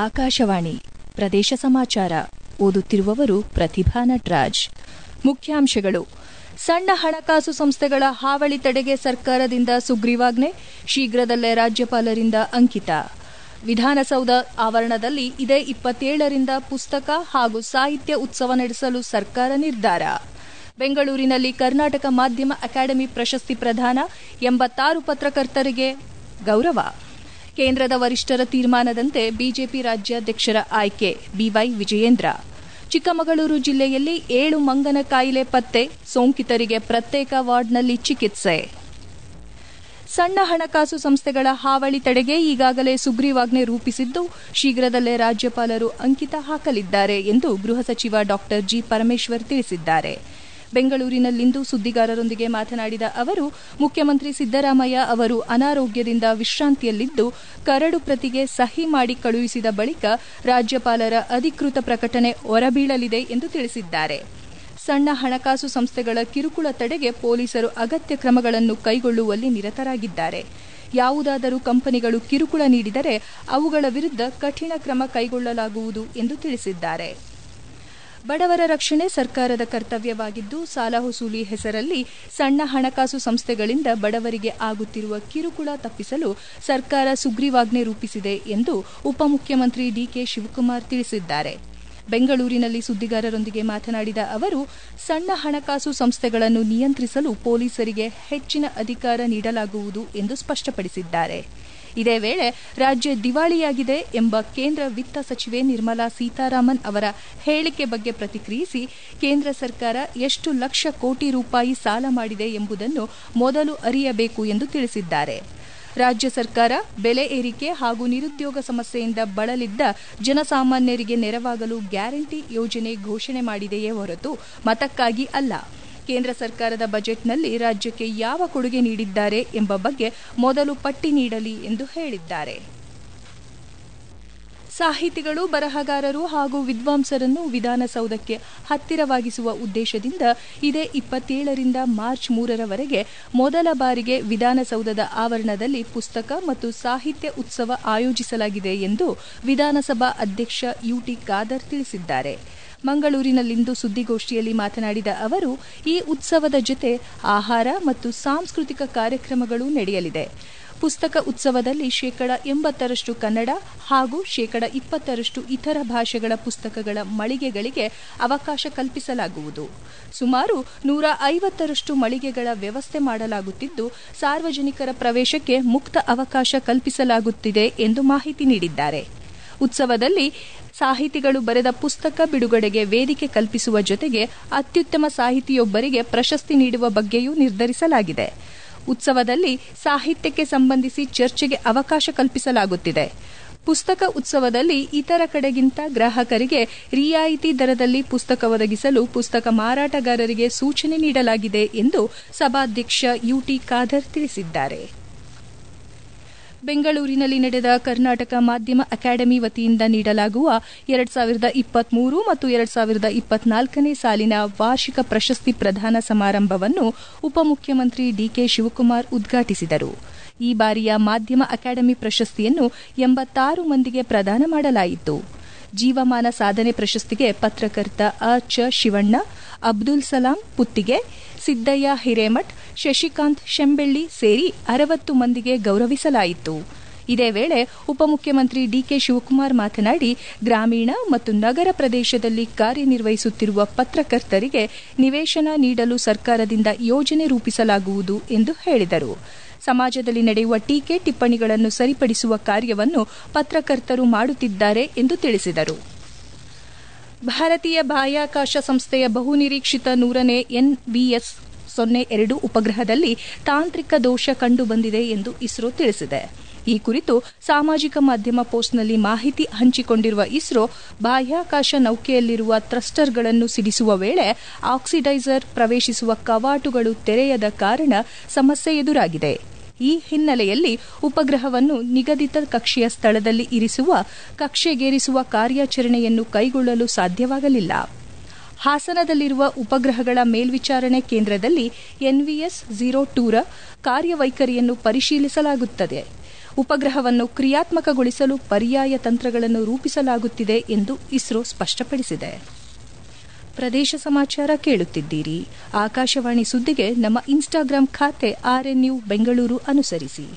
ಆಕಾಶವಾಣಿ ಪ್ರದೇಶ ಸಮಾಚಾರ ಓದುತ್ತಿರುವವರು ಪ್ರತಿಭಾ ನಟರಾಜ್ ಮುಖ್ಯಾಂಶಗಳು ಸಣ್ಣ ಹಣಕಾಸು ಸಂಸ್ಥೆಗಳ ಹಾವಳಿ ತಡೆಗೆ ಸರ್ಕಾರದಿಂದ ಸುಗ್ರೀವಾಜ್ಞೆ ಶೀಘ್ರದಲ್ಲೇ ರಾಜ್ಯಪಾಲರಿಂದ ಅಂಕಿತ ವಿಧಾನಸೌಧ ಆವರಣದಲ್ಲಿ ಇದೇ ಇಪ್ಪತ್ತೇಳರಿಂದ ಪುಸ್ತಕ ಹಾಗೂ ಸಾಹಿತ್ಯ ಉತ್ಸವ ನಡೆಸಲು ಸರ್ಕಾರ ನಿರ್ಧಾರ ಬೆಂಗಳೂರಿನಲ್ಲಿ ಕರ್ನಾಟಕ ಮಾಧ್ಯಮ ಅಕಾಡೆಮಿ ಪ್ರಶಸ್ತಿ ಪ್ರದಾನ ಎಂಬತ್ತಾರು ಪತ್ರಕರ್ತರಿಗೆ ಗೌರವ ಕೇಂದ್ರದ ವರಿಷ್ಠರ ತೀರ್ಮಾನದಂತೆ ಬಿಜೆಪಿ ರಾಜ್ಯಾಧ್ಯಕ್ಷರ ಆಯ್ಕೆ ಬಿವೈ ವಿಜಯೇಂದ್ರ ಚಿಕ್ಕಮಗಳೂರು ಜಿಲ್ಲೆಯಲ್ಲಿ ಏಳು ಮಂಗನ ಕಾಯಿಲೆ ಪತ್ತೆ ಸೋಂಕಿತರಿಗೆ ಪ್ರತ್ಯೇಕ ವಾರ್ಡ್ನಲ್ಲಿ ಚಿಕಿತ್ಸೆ ಸಣ್ಣ ಹಣಕಾಸು ಸಂಸ್ಥೆಗಳ ಹಾವಳಿ ತಡೆಗೆ ಈಗಾಗಲೇ ಸುಗ್ರೀವಾಜ್ಞೆ ರೂಪಿಸಿದ್ದು ಶೀಘ್ರದಲ್ಲೇ ರಾಜ್ಯಪಾಲರು ಅಂಕಿತ ಹಾಕಲಿದ್ದಾರೆ ಎಂದು ಗೃಹ ಸಚಿವ ಡಾ ಜಿ ಪರಮೇಶ್ವರ್ ತಿಳಿಸಿದ್ದಾರೆ ಬೆಂಗಳೂರಿನಲ್ಲಿಂದು ಸುದ್ದಿಗಾರರೊಂದಿಗೆ ಮಾತನಾಡಿದ ಅವರು ಮುಖ್ಯಮಂತ್ರಿ ಸಿದ್ದರಾಮಯ್ಯ ಅವರು ಅನಾರೋಗ್ಯದಿಂದ ವಿಶ್ರಾಂತಿಯಲ್ಲಿದ್ದು ಕರಡು ಪ್ರತಿಗೆ ಸಹಿ ಮಾಡಿ ಕಳುಹಿಸಿದ ಬಳಿಕ ರಾಜ್ಯಪಾಲರ ಅಧಿಕೃತ ಪ್ರಕಟಣೆ ಹೊರಬೀಳಲಿದೆ ಎಂದು ತಿಳಿಸಿದ್ದಾರೆ ಸಣ್ಣ ಹಣಕಾಸು ಸಂಸ್ಥೆಗಳ ಕಿರುಕುಳ ತಡೆಗೆ ಪೊಲೀಸರು ಅಗತ್ಯ ಕ್ರಮಗಳನ್ನು ಕೈಗೊಳ್ಳುವಲ್ಲಿ ನಿರತರಾಗಿದ್ದಾರೆ ಯಾವುದಾದರೂ ಕಂಪನಿಗಳು ಕಿರುಕುಳ ನೀಡಿದರೆ ಅವುಗಳ ವಿರುದ್ಧ ಕಠಿಣ ಕ್ರಮ ಕೈಗೊಳ್ಳಲಾಗುವುದು ಎಂದು ತಿಳಿಸಿದ್ದಾರೆ ಬಡವರ ರಕ್ಷಣೆ ಸರ್ಕಾರದ ಕರ್ತವ್ಯವಾಗಿದ್ದು ಸಾಲ ವಸೂಲಿ ಹೆಸರಲ್ಲಿ ಸಣ್ಣ ಹಣಕಾಸು ಸಂಸ್ಥೆಗಳಿಂದ ಬಡವರಿಗೆ ಆಗುತ್ತಿರುವ ಕಿರುಕುಳ ತಪ್ಪಿಸಲು ಸರ್ಕಾರ ಸುಗ್ರೀವಾಜ್ಞೆ ರೂಪಿಸಿದೆ ಎಂದು ಉಪಮುಖ್ಯಮಂತ್ರಿ ಡಿಕೆ ಶಿವಕುಮಾರ್ ತಿಳಿಸಿದ್ದಾರೆ ಬೆಂಗಳೂರಿನಲ್ಲಿ ಸುದ್ದಿಗಾರರೊಂದಿಗೆ ಮಾತನಾಡಿದ ಅವರು ಸಣ್ಣ ಹಣಕಾಸು ಸಂಸ್ಥೆಗಳನ್ನು ನಿಯಂತ್ರಿಸಲು ಪೊಲೀಸರಿಗೆ ಹೆಚ್ಚಿನ ಅಧಿಕಾರ ನೀಡಲಾಗುವುದು ಎಂದು ಸ್ಪಷ್ಟಪಡಿಸಿದ್ದಾರೆ ಇದೇ ವೇಳೆ ರಾಜ್ಯ ದಿವಾಳಿಯಾಗಿದೆ ಎಂಬ ಕೇಂದ್ರ ವಿತ್ತ ಸಚಿವೆ ನಿರ್ಮಲಾ ಸೀತಾರಾಮನ್ ಅವರ ಹೇಳಿಕೆ ಬಗ್ಗೆ ಪ್ರತಿಕ್ರಿಯಿಸಿ ಕೇಂದ್ರ ಸರ್ಕಾರ ಎಷ್ಟು ಲಕ್ಷ ಕೋಟಿ ರೂಪಾಯಿ ಸಾಲ ಮಾಡಿದೆ ಎಂಬುದನ್ನು ಮೊದಲು ಅರಿಯಬೇಕು ಎಂದು ತಿಳಿಸಿದ್ದಾರೆ ರಾಜ್ಯ ಸರ್ಕಾರ ಬೆಲೆ ಏರಿಕೆ ಹಾಗೂ ನಿರುದ್ಯೋಗ ಸಮಸ್ಯೆಯಿಂದ ಬಳಲಿದ್ದ ಜನಸಾಮಾನ್ಯರಿಗೆ ನೆರವಾಗಲು ಗ್ಯಾರಂಟಿ ಯೋಜನೆ ಘೋಷಣೆ ಮಾಡಿದೆಯೇ ಹೊರತು ಮತಕ್ಕಾಗಿ ಅಲ್ಲ ಕೇಂದ್ರ ಸರ್ಕಾರದ ಬಜೆಟ್ನಲ್ಲಿ ರಾಜ್ಯಕ್ಕೆ ಯಾವ ಕೊಡುಗೆ ನೀಡಿದ್ದಾರೆ ಎಂಬ ಬಗ್ಗೆ ಮೊದಲು ಪಟ್ಟಿ ನೀಡಲಿ ಎಂದು ಹೇಳಿದ್ದಾರೆ ಸಾಹಿತಿಗಳು ಬರಹಗಾರರು ಹಾಗೂ ವಿದ್ವಾಂಸರನ್ನು ವಿಧಾನಸೌಧಕ್ಕೆ ಹತ್ತಿರವಾಗಿಸುವ ಉದ್ದೇಶದಿಂದ ಇದೇ ಇಪ್ಪತ್ತೇಳರಿಂದ ಮಾರ್ಚ್ ಮೂರರವರೆಗೆ ಮೊದಲ ಬಾರಿಗೆ ವಿಧಾನಸೌಧದ ಆವರಣದಲ್ಲಿ ಪುಸ್ತಕ ಮತ್ತು ಸಾಹಿತ್ಯ ಉತ್ಸವ ಆಯೋಜಿಸಲಾಗಿದೆ ಎಂದು ವಿಧಾನಸಭಾ ಅಧ್ಯಕ್ಷ ಯುಟಿ ಖಾದರ್ ತಿಳಿಸಿದ್ದಾರೆ ಮಂಗಳೂರಿನಲ್ಲಿಂದು ಸುದ್ದಿಗೋಷ್ಠಿಯಲ್ಲಿ ಮಾತನಾಡಿದ ಅವರು ಈ ಉತ್ಸವದ ಜೊತೆ ಆಹಾರ ಮತ್ತು ಸಾಂಸ್ಕೃತಿಕ ಕಾರ್ಯಕ್ರಮಗಳು ನಡೆಯಲಿದೆ ಪುಸ್ತಕ ಉತ್ಸವದಲ್ಲಿ ಶೇಕಡ ಎಂಬತ್ತರಷ್ಟು ಕನ್ನಡ ಹಾಗೂ ಶೇಕಡ ಇಪ್ಪತ್ತರಷ್ಟು ಇತರ ಭಾಷೆಗಳ ಪುಸ್ತಕಗಳ ಮಳಿಗೆಗಳಿಗೆ ಅವಕಾಶ ಕಲ್ಪಿಸಲಾಗುವುದು ಸುಮಾರು ನೂರ ಐವತ್ತರಷ್ಟು ಮಳಿಗೆಗಳ ವ್ಯವಸ್ಥೆ ಮಾಡಲಾಗುತ್ತಿದ್ದು ಸಾರ್ವಜನಿಕರ ಪ್ರವೇಶಕ್ಕೆ ಮುಕ್ತ ಅವಕಾಶ ಕಲ್ಪಿಸಲಾಗುತ್ತಿದೆ ಎಂದು ಮಾಹಿತಿ ನೀಡಿದ್ದಾರೆ ಉತ್ಸವದಲ್ಲಿ ಸಾಹಿತಿಗಳು ಬರೆದ ಪುಸ್ತಕ ಬಿಡುಗಡೆಗೆ ವೇದಿಕೆ ಕಲ್ಪಿಸುವ ಜೊತೆಗೆ ಅತ್ಯುತ್ತಮ ಸಾಹಿತಿಯೊಬ್ಬರಿಗೆ ಪ್ರಶಸ್ತಿ ನೀಡುವ ಬಗ್ಗೆಯೂ ನಿರ್ಧರಿಸಲಾಗಿದೆ ಉತ್ಸವದಲ್ಲಿ ಸಾಹಿತ್ಯಕ್ಕೆ ಸಂಬಂಧಿಸಿ ಚರ್ಚೆಗೆ ಅವಕಾಶ ಕಲ್ಪಿಸಲಾಗುತ್ತಿದೆ ಪುಸ್ತಕ ಉತ್ಸವದಲ್ಲಿ ಇತರ ಕಡೆಗಿಂತ ಗ್ರಾಹಕರಿಗೆ ರಿಯಾಯಿತಿ ದರದಲ್ಲಿ ಪುಸ್ತಕ ಒದಗಿಸಲು ಪುಸ್ತಕ ಮಾರಾಟಗಾರರಿಗೆ ಸೂಚನೆ ನೀಡಲಾಗಿದೆ ಎಂದು ಸಭಾಧ್ಯಕ್ಷ ಯುಟಿ ಖಾದರ್ ತಿಳಿಸಿದ್ದಾರೆ ಬೆಂಗಳೂರಿನಲ್ಲಿ ನಡೆದ ಕರ್ನಾಟಕ ಮಾಧ್ಯಮ ಅಕಾಡೆಮಿ ವತಿಯಿಂದ ನೀಡಲಾಗುವ ಎರಡ್ ಸಾವಿರದ ಇಪ್ಪತ್ಮೂರು ಮತ್ತು ಎರಡ್ ಸಾವಿರದ ಇಪ್ಪತ್ನಾಲ್ಕನೇ ಸಾಲಿನ ವಾರ್ಷಿಕ ಪ್ರಶಸ್ತಿ ಪ್ರದಾನ ಸಮಾರಂಭವನ್ನು ಉಪಮುಖ್ಯಮಂತ್ರಿ ಡಿಕೆ ಶಿವಕುಮಾರ್ ಉದ್ಘಾಟಿಸಿದರು ಈ ಬಾರಿಯ ಮಾಧ್ಯಮ ಅಕಾಡೆಮಿ ಪ್ರಶಸ್ತಿಯನ್ನು ಎಂಬತ್ತಾರು ಮಂದಿಗೆ ಪ್ರದಾನ ಮಾಡಲಾಯಿತು ಜೀವಮಾನ ಸಾಧನೆ ಪ್ರಶಸ್ತಿಗೆ ಪತ್ರಕರ್ತ ಅ ಚ ಶಿವಣ್ಣ ಅಬ್ದುಲ್ ಸಲಾಂ ಪುತ್ತಿಗೆ ಸಿದ್ದಯ್ಯ ಹಿರೇಮಠ್ ಶಶಿಕಾಂತ್ ಶೆಂಬೆಳ್ಳಿ ಸೇರಿ ಅರವತ್ತು ಮಂದಿಗೆ ಗೌರವಿಸಲಾಯಿತು ಇದೇ ವೇಳೆ ಉಪಮುಖ್ಯಮಂತ್ರಿ ಡಿಕೆ ಶಿವಕುಮಾರ್ ಮಾತನಾಡಿ ಗ್ರಾಮೀಣ ಮತ್ತು ನಗರ ಪ್ರದೇಶದಲ್ಲಿ ಕಾರ್ಯನಿರ್ವಹಿಸುತ್ತಿರುವ ಪತ್ರಕರ್ತರಿಗೆ ನಿವೇಶನ ನೀಡಲು ಸರ್ಕಾರದಿಂದ ಯೋಜನೆ ರೂಪಿಸಲಾಗುವುದು ಎಂದು ಹೇಳಿದರು ಸಮಾಜದಲ್ಲಿ ನಡೆಯುವ ಟೀಕೆ ಟಿಪ್ಪಣಿಗಳನ್ನು ಸರಿಪಡಿಸುವ ಕಾರ್ಯವನ್ನು ಪತ್ರಕರ್ತರು ಮಾಡುತ್ತಿದ್ದಾರೆ ಎಂದು ತಿಳಿಸಿದರು ಭಾರತೀಯ ಬಾಹ್ಯಾಕಾಶ ಸಂಸ್ಥೆಯ ಬಹುನಿರೀಕ್ಷಿತ ನೂರನೇ ಎನ್ವಿಎಸ್ ಸೊನ್ನೆ ಎರಡು ಉಪಗ್ರಹದಲ್ಲಿ ತಾಂತ್ರಿಕ ದೋಷ ಕಂಡುಬಂದಿದೆ ಎಂದು ಇಸ್ರೋ ತಿಳಿಸಿದೆ ಈ ಕುರಿತು ಸಾಮಾಜಿಕ ಮಾಧ್ಯಮ ಪೋಸ್ಟ್ನಲ್ಲಿ ಮಾಹಿತಿ ಹಂಚಿಕೊಂಡಿರುವ ಇಸ್ರೋ ಬಾಹ್ಯಾಕಾಶ ನೌಕೆಯಲ್ಲಿರುವ ಥ್ರಸ್ಟರ್ಗಳನ್ನು ಸಿಡಿಸುವ ವೇಳೆ ಆಕ್ಸಿಡೈಸರ್ ಪ್ರವೇಶಿಸುವ ಕವಾಟುಗಳು ತೆರೆಯದ ಕಾರಣ ಸಮಸ್ಯೆ ಎದುರಾಗಿದೆ ಈ ಹಿನ್ನೆಲೆಯಲ್ಲಿ ಉಪಗ್ರಹವನ್ನು ನಿಗದಿತ ಕಕ್ಷೆಯ ಸ್ಥಳದಲ್ಲಿ ಇರಿಸುವ ಕಕ್ಷೆಗೇರಿಸುವ ಕಾರ್ಯಾಚರಣೆಯನ್ನು ಕೈಗೊಳ್ಳಲು ಸಾಧ್ಯವಾಗಲಿಲ್ಲ ಹಾಸನದಲ್ಲಿರುವ ಉಪಗ್ರಹಗಳ ಮೇಲ್ವಿಚಾರಣೆ ಕೇಂದ್ರದಲ್ಲಿ ಎನ್ವಿಎಸ್ ಝೀರೋ ಟೂರ ಕಾರ್ಯವೈಖರಿಯನ್ನು ಪರಿಶೀಲಿಸಲಾಗುತ್ತದೆ ಉಪಗ್ರಹವನ್ನು ಕ್ರಿಯಾತ್ಮಕಗೊಳಿಸಲು ಪರ್ಯಾಯ ತಂತ್ರಗಳನ್ನು ರೂಪಿಸಲಾಗುತ್ತಿದೆ ಎಂದು ಇಸ್ರೋ ಸ್ಪಷ್ಟಪಡಿಸಿದೆ ಪ್ರದೇಶ ಸಮಾಚಾರ ಕೇಳುತ್ತಿದ್ದೀರಿ ಆಕಾಶವಾಣಿ ಸುದ್ದಿಗೆ ನಮ್ಮ ಇನ್ಸ್ಟಾಗ್ರಾಂ ಖಾತೆ ಆರ್ಎನ್ಯು ಬೆಂಗಳೂರು ಅನುಸರಿಸಿ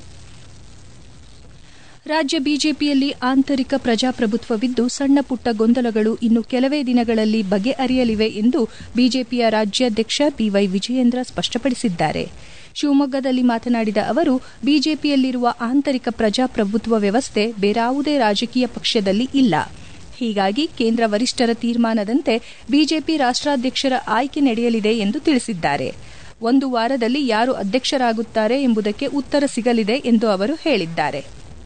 ರಾಜ್ಯ ಬಿಜೆಪಿಯಲ್ಲಿ ಆಂತರಿಕ ಪ್ರಜಾಪ್ರಭುತ್ವವಿದ್ದು ಸಣ್ಣ ಪುಟ್ಟ ಗೊಂದಲಗಳು ಇನ್ನು ಕೆಲವೇ ದಿನಗಳಲ್ಲಿ ಬಗೆಹರಿಯಲಿವೆ ಎಂದು ಬಿಜೆಪಿಯ ರಾಜ್ಯಾಧ್ಯಕ್ಷ ಬಿವೈ ವಿಜಯೇಂದ್ರ ಸ್ಪಷ್ಟಪಡಿಸಿದ್ದಾರೆ ಶಿವಮೊಗ್ಗದಲ್ಲಿ ಮಾತನಾಡಿದ ಅವರು ಬಿಜೆಪಿಯಲ್ಲಿರುವ ಆಂತರಿಕ ಪ್ರಜಾಪ್ರಭುತ್ವ ವ್ಯವಸ್ಥೆ ಬೇರಾವುದೇ ರಾಜಕೀಯ ಪಕ್ಷದಲ್ಲಿ ಇಲ್ಲ ಹೀಗಾಗಿ ಕೇಂದ್ರ ವರಿಷ್ಠರ ತೀರ್ಮಾನದಂತೆ ಬಿಜೆಪಿ ರಾಷ್ಟ್ರಾಧ್ಯಕ್ಷರ ಆಯ್ಕೆ ನಡೆಯಲಿದೆ ಎಂದು ತಿಳಿಸಿದ್ದಾರೆ ಒಂದು ವಾರದಲ್ಲಿ ಯಾರು ಅಧ್ಯಕ್ಷರಾಗುತ್ತಾರೆ ಎಂಬುದಕ್ಕೆ ಉತ್ತರ ಸಿಗಲಿದೆ ಎಂದು ಅವರು ಹೇಳಿದ್ದಾರೆ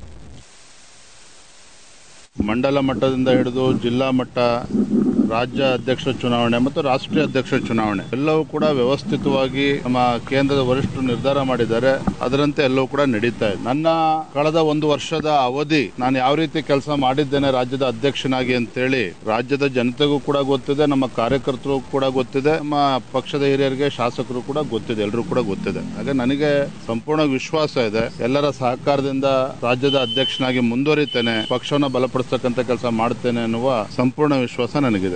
ಮಂಡಲ ಮಟ್ಟದಿಂದ ಹಿಡಿದು ಜಿಲ್ಲಾ ಮಟ್ಟ ರಾಜ್ಯ ಅಧ್ಯಕ್ಷ ಚುನಾವಣೆ ಮತ್ತು ರಾಷ್ಟ್ರೀಯ ಅಧ್ಯಕ್ಷ ಚುನಾವಣೆ ಎಲ್ಲವೂ ಕೂಡ ವ್ಯವಸ್ಥಿತವಾಗಿ ನಮ್ಮ ಕೇಂದ್ರದ ವರಿಷ್ಠರು ನಿರ್ಧಾರ ಮಾಡಿದ್ದಾರೆ ಅದರಂತೆ ಎಲ್ಲವೂ ಕೂಡ ನಡೀತಾ ಇದೆ ನನ್ನ ಕಳೆದ ಒಂದು ವರ್ಷದ ಅವಧಿ ನಾನು ಯಾವ ರೀತಿ ಕೆಲಸ ಮಾಡಿದ್ದೇನೆ ರಾಜ್ಯದ ಅಧ್ಯಕ್ಷನಾಗಿ ಅಂತೇಳಿ ರಾಜ್ಯದ ಜನತೆಗೂ ಕೂಡ ಗೊತ್ತಿದೆ ನಮ್ಮ ಕಾರ್ಯಕರ್ತರು ಕೂಡ ಗೊತ್ತಿದೆ ನಮ್ಮ ಪಕ್ಷದ ಹಿರಿಯರಿಗೆ ಶಾಸಕರು ಕೂಡ ಗೊತ್ತಿದೆ ಎಲ್ಲರೂ ಕೂಡ ಗೊತ್ತಿದೆ ಹಾಗೆ ನನಗೆ ಸಂಪೂರ್ಣ ವಿಶ್ವಾಸ ಇದೆ ಎಲ್ಲರ ಸಹಕಾರದಿಂದ ರಾಜ್ಯದ ಅಧ್ಯಕ್ಷನಾಗಿ ಮುಂದುವರಿತೇನೆ ಪಕ್ಷವನ್ನು ಬಲಪಡಿಸ್ತಕ್ಕಂಥ ಕೆಲಸ ಮಾಡ್ತೇನೆ ಅನ್ನುವ ಸಂಪೂರ್ಣ ವಿಶ್ವಾಸ ನನಗಿದೆ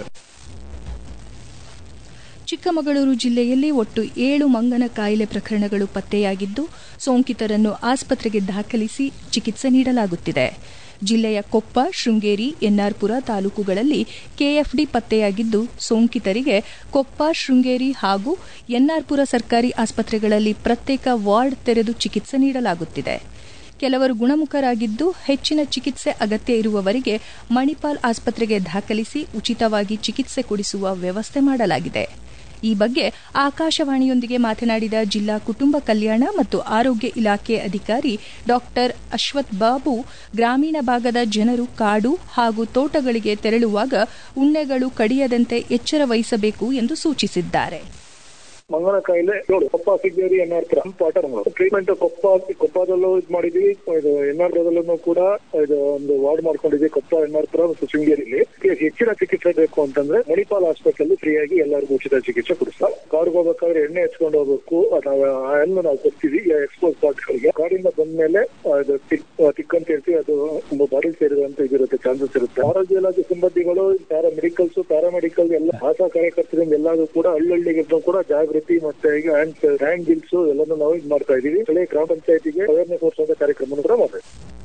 ಚಿಕ್ಕಮಗಳೂರು ಜಿಲ್ಲೆಯಲ್ಲಿ ಒಟ್ಟು ಏಳು ಮಂಗನ ಕಾಯಿಲೆ ಪ್ರಕರಣಗಳು ಪತ್ತೆಯಾಗಿದ್ದು ಸೋಂಕಿತರನ್ನು ಆಸ್ಪತ್ರೆಗೆ ದಾಖಲಿಸಿ ಚಿಕಿತ್ಸೆ ನೀಡಲಾಗುತ್ತಿದೆ ಜಿಲ್ಲೆಯ ಕೊಪ್ಪ ಶೃಂಗೇರಿ ಎನ್ಆರ್ಪುರ ತಾಲೂಕುಗಳಲ್ಲಿ ಕೆಎಫ್ಡಿ ಪತ್ತೆಯಾಗಿದ್ದು ಸೋಂಕಿತರಿಗೆ ಕೊಪ್ಪ ಶೃಂಗೇರಿ ಹಾಗೂ ಎನ್ಆರ್ಪುರ ಸರ್ಕಾರಿ ಆಸ್ಪತ್ರೆಗಳಲ್ಲಿ ಪ್ರತ್ಯೇಕ ವಾರ್ಡ್ ತೆರೆದು ಚಿಕಿತ್ಸೆ ನೀಡಲಾಗುತ್ತಿದೆ ಕೆಲವರು ಗುಣಮುಖರಾಗಿದ್ದು ಹೆಚ್ಚಿನ ಚಿಕಿತ್ಸೆ ಅಗತ್ಯ ಇರುವವರಿಗೆ ಮಣಿಪಾಲ್ ಆಸ್ಪತ್ರೆಗೆ ದಾಖಲಿಸಿ ಉಚಿತವಾಗಿ ಚಿಕಿತ್ಸೆ ಕೊಡಿಸುವ ವ್ಯವಸ್ಥೆ ಮಾಡಲಾಗಿದೆ ಈ ಬಗ್ಗೆ ಆಕಾಶವಾಣಿಯೊಂದಿಗೆ ಮಾತನಾಡಿದ ಜಿಲ್ಲಾ ಕುಟುಂಬ ಕಲ್ಯಾಣ ಮತ್ತು ಆರೋಗ್ಯ ಇಲಾಖೆ ಅಧಿಕಾರಿ ಡಾಕ್ಟರ್ ಅಶ್ವಥ್ ಬಾಬು ಗ್ರಾಮೀಣ ಭಾಗದ ಜನರು ಕಾಡು ಹಾಗೂ ತೋಟಗಳಿಗೆ ತೆರಳುವಾಗ ಉಣ್ಣೆಗಳು ಕಡಿಯದಂತೆ ಎಚ್ಚರ ವಹಿಸಬೇಕು ಎಂದು ಸೂಚಿಸಿದ್ದಾರೆ ಮಂಗನ ಕಾಯಿಲೆ ನೋಡು ಕೊಪ್ಪ ಸಿಗ್ಗೇರಿ ಎನ್ಆರ್ಪುರ ಪಾಠ ಟ್ರೀಟ್ಮೆಂಟ್ ಕೊಪ್ಪ ಕೊಪ್ಪದಲ್ಲೂ ಇದು ಮಾಡಿದ್ವಿ ಇದು ಎನ್ಆರ್ಪುರದಲ್ಲೂ ಕೂಡ ಇದು ಒಂದು ವಾರ್ಡ್ ಮಾಡ್ಕೊಂಡಿದ್ವಿ ಕೊಪ್ಪ ಎನ್ಆರ್ಪುರ ಮತ್ತು ಶೃಂಗೇರಿಲಿ ಹೆಚ್ಚಿನ ಚಿಕಿತ್ಸೆ ಬೇಕು ಅಂತಂದ್ರೆ ಮಣಿಪಾಲ್ ಹಾಸ್ಪಿಟಲ್ ಫ್ರೀ ಆಗಿ ಎಲ್ಲರಿಗೂ ಉಚಿತ ಚಿಕಿತ್ಸೆ ಕೊಡಿಸ್ತಾ ಕಾಡ್ಗೆ ಹೋಗ್ಬೇಕಾದ್ರೆ ಎಣ್ಣೆ ಹಚ್ಕೊಂಡು ಹೋಗ್ಬೇಕು ಅದನ್ನು ನಾವು ಕೊಡ್ತೀವಿ ಎಕ್ಸ್ಪೋಸ್ ಪಾರ್ಟ್ಗಳಿಗೆ ಕಾಡಿಂದ ಬಂದ್ಮೇಲೆ ಅದು ಟಿಕ್ ಅಂತ ಹೇಳ್ತೀವಿ ಅದು ಬಾಡಿಲ್ ಸೇರಿದಂತ ಇದಿರುತ್ತೆ ಚಾನ್ಸಸ್ ಇರುತ್ತೆ ಆರೋಗ್ಯ ಇಲಾಖೆ ಸಿಬ್ಬಂದಿಗಳು ಪ್ಯಾರಾ ಮೆಡಿಕಲ್ಸ್ ಪ್ಯಾರಾಮೆಡಿಕಲ್ ಎಲ್ಲ ಆಶಾ ಕಾರ್ಯಕರ್ತರಿಂದ ಎಲ್ಲರೂ ಕೂಡ ಹಳ್ಳಿಗಳಿಗೂ ಕೂಡ ಜಾಗೃತಿ ಮತ್ತೆ ಈಗ ಹ್ಯಾಂಡ್ ಹ್ಯಾಂಡ್ ಬಿಲ್ಸ್ ಎಲ್ಲಾನು ನಾವು ಇದು ಮಾಡ್ತಾ ಇದೀವಿ ಸ್ಥಳೀಯ ಗ್ರಾಮ ಪಂಚಾಯತಿಗೆ ಅವೇರ್ನೆಸ್ ಕೊಡಿಸುವಂತ ಕಾರ್ಯಕ್ರಮ ಕೂಡ ಮಾಡ್ತಾ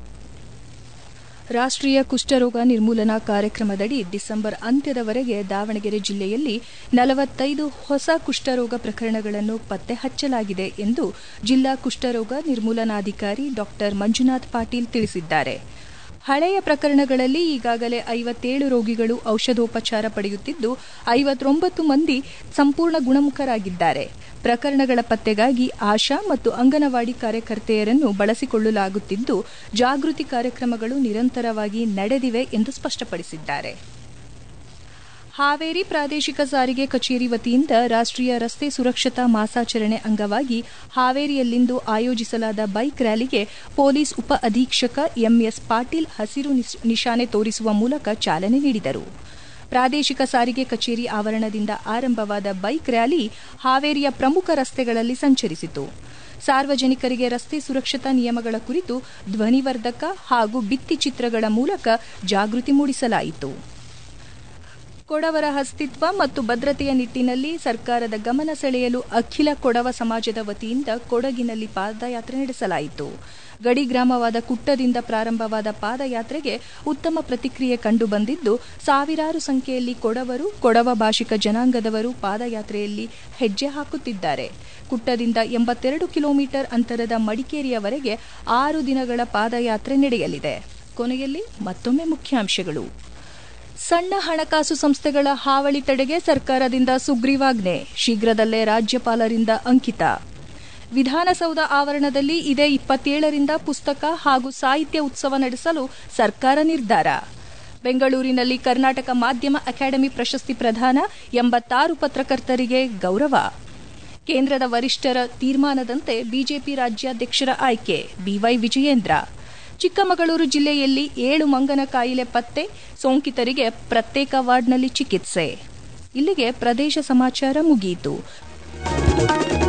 ರಾಷ್ಟ್ರೀಯ ಕುಷ್ಠರೋಗ ನಿರ್ಮೂಲನಾ ಕಾರ್ಯಕ್ರಮದಡಿ ಡಿಸೆಂಬರ್ ಅಂತ್ಯದವರೆಗೆ ದಾವಣಗೆರೆ ಜಿಲ್ಲೆಯಲ್ಲಿ ನಲವತ್ತೈದು ಹೊಸ ಕುಷ್ಠರೋಗ ಪ್ರಕರಣಗಳನ್ನು ಪತ್ತೆ ಹಚ್ಚಲಾಗಿದೆ ಎಂದು ಜಿಲ್ಲಾ ಕುಷ್ಠರೋಗ ನಿರ್ಮೂಲನಾಧಿಕಾರಿ ಡಾ ಮಂಜುನಾಥ್ ಪಾಟೀಲ್ ತಿಳಿಸಿದ್ದಾರೆ ಹಳೆಯ ಪ್ರಕರಣಗಳಲ್ಲಿ ಈಗಾಗಲೇ ಐವತ್ತೇಳು ರೋಗಿಗಳು ಔಷಧೋಪಚಾರ ಪಡೆಯುತ್ತಿದ್ದು ಐವತ್ತೊಂಬತ್ತು ಮಂದಿ ಸಂಪೂರ್ಣ ಗುಣಮುಖರಾಗಿದ್ದಾರೆ ಪ್ರಕರಣಗಳ ಪತ್ತೆಗಾಗಿ ಆಶಾ ಮತ್ತು ಅಂಗನವಾಡಿ ಕಾರ್ಯಕರ್ತೆಯರನ್ನು ಬಳಸಿಕೊಳ್ಳಲಾಗುತ್ತಿದ್ದು ಜಾಗೃತಿ ಕಾರ್ಯಕ್ರಮಗಳು ನಿರಂತರವಾಗಿ ನಡೆದಿವೆ ಎಂದು ಸ್ಪಷ್ಟಪಡಿಸಿದ್ದಾರೆ ಹಾವೇರಿ ಪ್ರಾದೇಶಿಕ ಸಾರಿಗೆ ಕಚೇರಿ ವತಿಯಿಂದ ರಾಷ್ಟ್ರೀಯ ರಸ್ತೆ ಸುರಕ್ಷತಾ ಮಾಸಾಚರಣೆ ಅಂಗವಾಗಿ ಹಾವೇರಿಯಲ್ಲಿಂದು ಆಯೋಜಿಸಲಾದ ಬೈಕ್ ರ್ಯಾಲಿಗೆ ಪೊಲೀಸ್ ಉಪ ಅಧೀಕ್ಷಕ ಎಂಎಸ್ ಪಾಟೀಲ್ ಹಸಿರು ನಿಶಾನೆ ತೋರಿಸುವ ಮೂಲಕ ಚಾಲನೆ ನೀಡಿದರು ಪ್ರಾದೇಶಿಕ ಸಾರಿಗೆ ಕಚೇರಿ ಆವರಣದಿಂದ ಆರಂಭವಾದ ಬೈಕ್ ರ್ಯಾಲಿ ಹಾವೇರಿಯ ಪ್ರಮುಖ ರಸ್ತೆಗಳಲ್ಲಿ ಸಂಚರಿಸಿತು ಸಾರ್ವಜನಿಕರಿಗೆ ರಸ್ತೆ ಸುರಕ್ಷತಾ ನಿಯಮಗಳ ಕುರಿತು ಧ್ವನಿವರ್ಧಕ ಹಾಗೂ ಭಿತ್ತಿಚಿತ್ರಗಳ ಮೂಲಕ ಜಾಗೃತಿ ಮೂಡಿಸಲಾಯಿತು ಕೊಡವರ ಅಸ್ತಿತ್ವ ಮತ್ತು ಭದ್ರತೆಯ ನಿಟ್ಟಿನಲ್ಲಿ ಸರ್ಕಾರದ ಗಮನ ಸೆಳೆಯಲು ಅಖಿಲ ಕೊಡವ ಸಮಾಜದ ವತಿಯಿಂದ ಕೊಡಗಿನಲ್ಲಿ ಪಾದಯಾತ್ರೆ ನಡೆಸಲಾಯಿತು ಗಡಿ ಗ್ರಾಮವಾದ ಕುಟ್ಟದಿಂದ ಪ್ರಾರಂಭವಾದ ಪಾದಯಾತ್ರೆಗೆ ಉತ್ತಮ ಪ್ರತಿಕ್ರಿಯೆ ಕಂಡುಬಂದಿದ್ದು ಸಾವಿರಾರು ಸಂಖ್ಯೆಯಲ್ಲಿ ಕೊಡವರು ಕೊಡವ ಭಾಷಿಕ ಜನಾಂಗದವರು ಪಾದಯಾತ್ರೆಯಲ್ಲಿ ಹೆಜ್ಜೆ ಹಾಕುತ್ತಿದ್ದಾರೆ ಕುಟ್ಟದಿಂದ ಎಂಬತ್ತೆರಡು ಕಿಲೋಮೀಟರ್ ಅಂತರದ ಮಡಿಕೇರಿಯವರೆಗೆ ಆರು ದಿನಗಳ ಪಾದಯಾತ್ರೆ ನಡೆಯಲಿದೆ ಕೊನೆಯಲ್ಲಿ ಮತ್ತೊಮ್ಮೆ ಮುಖ್ಯಾಂಶಗಳು ಸಣ್ಣ ಹಣಕಾಸು ಸಂಸ್ಥೆಗಳ ಹಾವಳಿ ತಡೆಗೆ ಸರ್ಕಾರದಿಂದ ಸುಗ್ರೀವಾಜ್ಞೆ ಶೀಘ್ರದಲ್ಲೇ ರಾಜ್ಯಪಾಲರಿಂದ ಅಂಕಿತ ವಿಧಾನಸೌಧ ಆವರಣದಲ್ಲಿ ಇದೇ ಇಪ್ಪತ್ತೇಳರಿಂದ ಪುಸ್ತಕ ಹಾಗೂ ಸಾಹಿತ್ಯ ಉತ್ಸವ ನಡೆಸಲು ಸರ್ಕಾರ ನಿರ್ಧಾರ ಬೆಂಗಳೂರಿನಲ್ಲಿ ಕರ್ನಾಟಕ ಮಾಧ್ಯಮ ಅಕಾಡೆಮಿ ಪ್ರಶಸ್ತಿ ಪ್ರದಾನ ಎಂಬತ್ತಾರು ಪತ್ರಕರ್ತರಿಗೆ ಗೌರವ ಕೇಂದ್ರದ ವರಿಷ್ಠರ ತೀರ್ಮಾನದಂತೆ ಬಿಜೆಪಿ ರಾಜ್ಯಾಧ್ಯಕ್ಷರ ಆಯ್ಕೆ ಬಿವೈ ವಿಜಯೇಂದ್ರ ಚಿಕ್ಕಮಗಳೂರು ಜಿಲ್ಲೆಯಲ್ಲಿ ಏಳು ಮಂಗನ ಕಾಯಿಲೆ ಪತ್ತೆ ಸೋಂಕಿತರಿಗೆ ಪ್ರತ್ಯೇಕ ವಾರ್ಡ್ನಲ್ಲಿ ಚಿಕಿತ್ಸೆ ಇಲ್ಲಿಗೆ ಪ್ರದೇಶ ಸಮಾಚಾರ ಮುಗಿಯಿತು